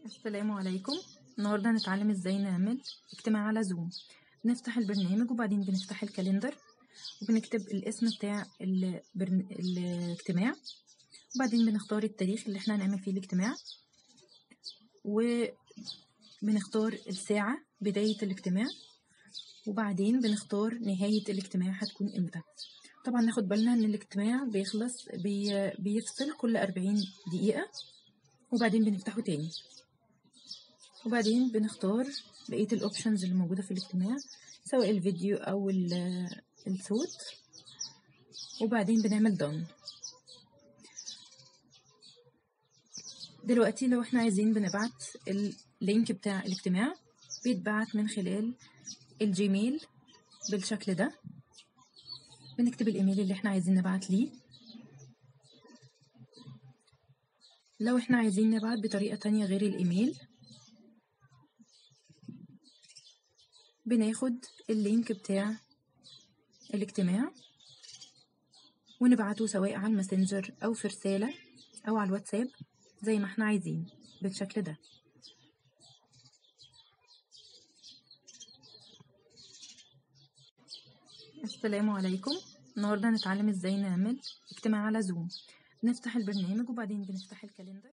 السلام عليكم النهاردة هنتعلم ازاي نعمل اجتماع على زوم بنفتح البرنامج وبعدين بنفتح الكالندر وبنكتب الاسم بتاع البرن... الاجتماع وبعدين بنختار التاريخ اللي احنا هنعمل فيه الاجتماع وبنختار الساعة بداية الاجتماع وبعدين بنختار نهاية الاجتماع هتكون امتى طبعا ناخد بالنا ان الاجتماع بيخلص بي... بيفصل كل 40 دقيقة وبعدين بنفتحه تاني وبعدين بنختار بقية الأوبشنز اللي موجودة في الاجتماع سواء الفيديو أو الصوت وبعدين بنعمل دون دلوقتي لو احنا عايزين بنبعت اللينك بتاع الاجتماع بيتبعت من خلال الجيميل بالشكل ده بنكتب الايميل اللي احنا عايزين نبعت ليه لو احنا عايزين نبعت بطريقة تانية غير الايميل بناخد اللينك بتاع الاجتماع ونبعته سواء على الماسنجر او في رسالة او على الواتساب زي ما احنا عايزين بالشكل ده السلام عليكم النهاردة هنتعلم ازاي نعمل اجتماع على زوم بنفتح البرنامج وبعدين بنفتح الكالندر